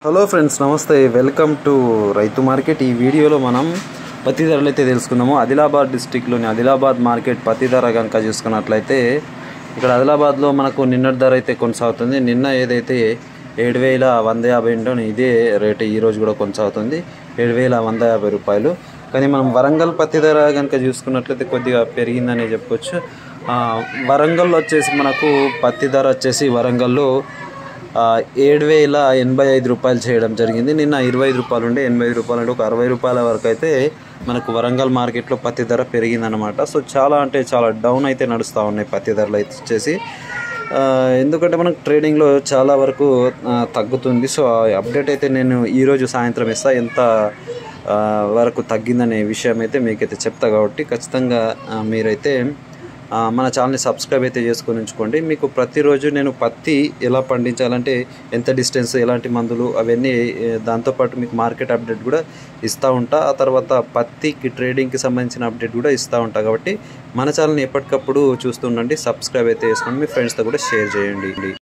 hello friends namaste welcome to Rythu market ఈ వీడియోలో మనం పత్తి ధరలు అయితే తెలుసుకుందాము ఆదిలాబాద్ డిస్టిక్లోని ఆదిలాబాద్ మార్కెట్ పత్తి ధర కనుక చూసుకున్నట్లయితే ఇక్కడ ఆదిలాబాద్లో మనకు నిన్నటి ధర అయితే కొనసాగుతుంది నిన్న ఏదైతే ఏడు వేల వంద యాభై ఉండో ఇదే రేటు ఈ రోజు కూడా కొనసాగుతుంది ఏడు వేల వంద యాభై రూపాయలు కానీ మనం వరంగల్ పత్తి ధర కనుక చూసుకున్నట్లయితే కొద్దిగా పెరిగిందనే చెప్పొచ్చు ఆ, వరంగల్లో వచ్చేసి మనకు పత్తి ధర వచ్చేసి వరంగల్లో ఆ, ఏడు వేల ఎనభై ఐదు రూపాయలు చేయడం జరిగింది నిన్న ఇరవై ఐదు రూపాయలు ఉండే ఎనభై ఐదు రూపాయలు ఉండే ఒక అరవై రూపాయల వరకు అయితే మనకు వరంగల్ మార్కెట్లో పత్తి ధర పెరిగిందనమాట సో చాలా అంటే చాలా డౌన్ అయితే నడుస్తూ ఉన్నాయి పత్తి ధరలు అయితే వచ్చేసి ఆ, ఎందుకంటే మనకు ట్రేడింగ్లో చాలా వరకు ఆ, తగ్గుతుంది సో ఆ అప్డేట్ అయితే నేను ఈరోజు సాయంత్రం ఇస్తా ఎంత ఆ, వరకు తగ్గిందనే విషయం అయితే మీకైతే చెప్తా కాబట్టి ఖచ్చితంగా ఆ, మీరైతే ఆ, మన ఛానల్ని సబ్స్క్రైబ్ అయితే చేసుకొని ఉంచుకోండి మీకు ప్రతిరోజు నేను పత్తి ఎలా పండించాలంటే ఎంత డిస్టెన్స్ ఎలాంటి మందులు అవన్నీ ఏ, దాంతోపాటు మీకు మార్కెట్ అప్డేట్ కూడా ఇస్తూ ఉంటా ఆ తర్వాత పత్తికి ట్రేడింగ్కి సంబంధించిన అప్డేట్ కూడా ఇస్తూ ఉంటా కాబట్టి మన ఛానల్ని ఎప్పటికప్పుడు చూస్తుండండి సబ్స్క్రైబ్ అయితే చేసుకోండి మీ ఫ్రెండ్స్తో కూడా షేర్ చేయండి